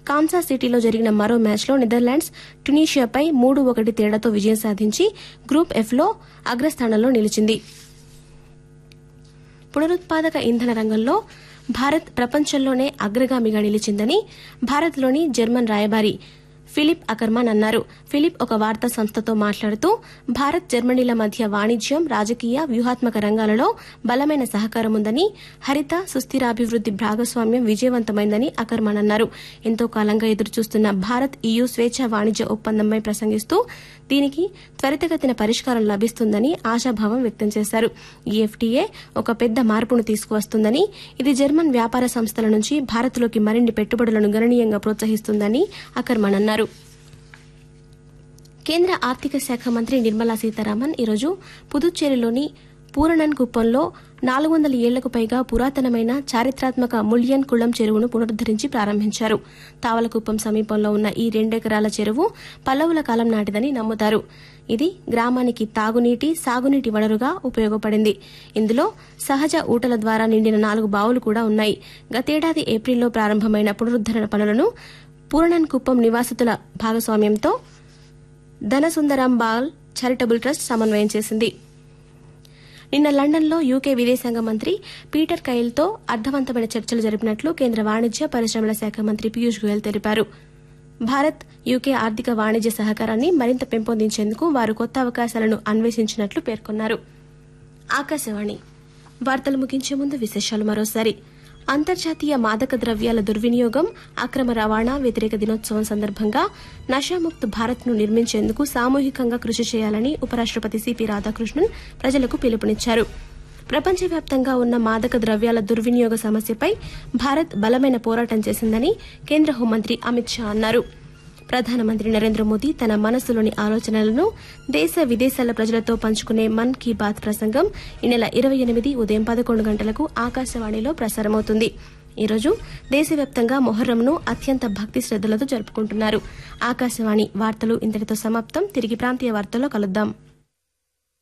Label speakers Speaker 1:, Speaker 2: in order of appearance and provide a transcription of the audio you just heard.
Speaker 1: Kansas సిటీలో జరిగిన మరో మ్యాచ్లో నెదర్లాండ్స్ ట్యునీషియాపై మూడు ఒకటి తేడాతో విజయం సాధించి గ్రూప్ ఎఫ్లో అగ్రస్థానంలో నిలిచింది పునరుత్పాదక ఇంధన రంగంలో భారత్ ప్రపంచంలోనే అగ్రగామిగా నిలిచిందని భారత్లోని జర్మన్ రాయబారి ఫిలిప్ అకర్మాన్ అన్నారు ఫిలిప్ ఒక వార్తా సంస్థతో మాట్లాడుతూ భారత్ జర్మనీల మధ్య వాణిజ్యం రాజకీయ వ్యూహాత్మక రంగాలలో బలమైన సహకారం ఉందని హరిత సుస్థిరాభివృద్ది భాగస్వామ్యం విజయవంతమైందని అకర్మాన్ అన్నారు ఎంతో కాలంగా ఎదురుచూస్తున్న భారత్ ఈయూ స్వేచ్ఛ వాణిజ్య ఒప్పందంపై ప్రసంగిస్తూ దీనికి త్వరితగతిన పరిష్కారం లభిస్తుందని ఆశాభావం వ్యక్తం చేశారు ఈ ఎఫ్టీఏ ఒక పెద్ద మార్పును తీసుకువస్తుందని ఇది జర్మన్ వ్యాపార సంస్థల నుంచి భారత్లోకి మరిన్ని పెట్టుబడులను గణనీయంగా ప్రోత్సహిస్తుందని అకర్మన్ అన్నారు కేంద్ర ఆర్థిక శాఖ మంత్రి నిర్మలా సీతారామన్ ఈరోజు పుదుచ్చేరిలోని పూరణన్ కుప్పంలో నాలుగు వందల ఏళ్లకు పైగా పురాతనమైన చారిత్రాత్మక ముళ్యన్ కుళం చెరువును పునరుద్దరించి ప్రారంభించారు తావలకుప్పం సమీపంలో ఉన్న ఈ రెండెకరాల చెరువు పల్లవుల కాలం నాటిదని నమ్ముతారు ఇది గ్రామానికి తాగునీటి సాగునీటి వనరుగా ఉపయోగపడింది ఇందులో సహజ ఊటల ద్వారా నిండిన నాలుగు బావులు కూడా ఉన్నాయి గతేడాది ఏప్రిల్లో ప్రారంభమైన పునరుద్దరణ పనులను పూరణన్ కుప్పం నివాసితుల భాగస్వామ్యంతో ధనసుందరం బాల్ చారిటబుల్ ట్రస్ట్ సమన్వయం చేసింది నిన్న లండన్లో యూకే విదేశాంగ మంత్రి పీటర్ కైల్తో అర్థవంతమైన చర్చలు జరిపినట్లు కేంద్ర వాణిజ్య పరిశ్రమల శాఖ మంత్రి పీయూష్ గోయల్ తెలిపారు భారత్ యూకే ఆర్థిక వాణిజ్య సహకారాన్ని మరింత పెంపొందించేందుకు వారు కొత్త అవకాశాలను అన్వేషించినట్లు పేర్కొన్నారు ఆకాశవాణి వార్తలు ముగించే ముందు విశేషాలు మరోసారి అంతర్జాతీయ మాదక ద్రవ్యాల దుర్వినియోగం అక్రమ రవాణా వ్యతిరేక దినోత్సవం సందర్భంగా నషాముక్త్ భారత్ ను నిర్మించేందుకు సామూహికంగా కృషి చేయాలని ఉపరాష్టపతి సిపి రాధాకృష్ణన్ ప్రజలకు పిలుపునిచ్చారు ప్రపంచవ్యాప్తంగా ఉన్న మాదక ద్రవ్యాల దుర్వినియోగ సమస్యపై భారత్ బలమైన పోరాటం చేసిందని కేంద్ర హోంమంత్రి అమిత్ షా అన్నారు ప్రధానమంత్రి నరేంద్ర మోదీ తన మనసులోని ఆలోచనలను దేశ విదేశాల ప్రజలతో పంచుకునే మన్ కీ బాత్ ప్రసంగం ఈ నెల ఇరవై ఎనిమిది ఉదయం పదకొండు గంటలకు ఆకాశవాణిలో ప్రసారమవుతుంది ఈరోజు దేశవ్యాప్తంగా మొహర్రంను అత్యంత భక్తి శ్రద్దలతో జరుపుకుంటున్నారు ఆకాశవాణి వార్తలు ఇంతటితో సమాప్తం తిరిగి ప్రాంతీయ వార్తల్లో కలుద్దాం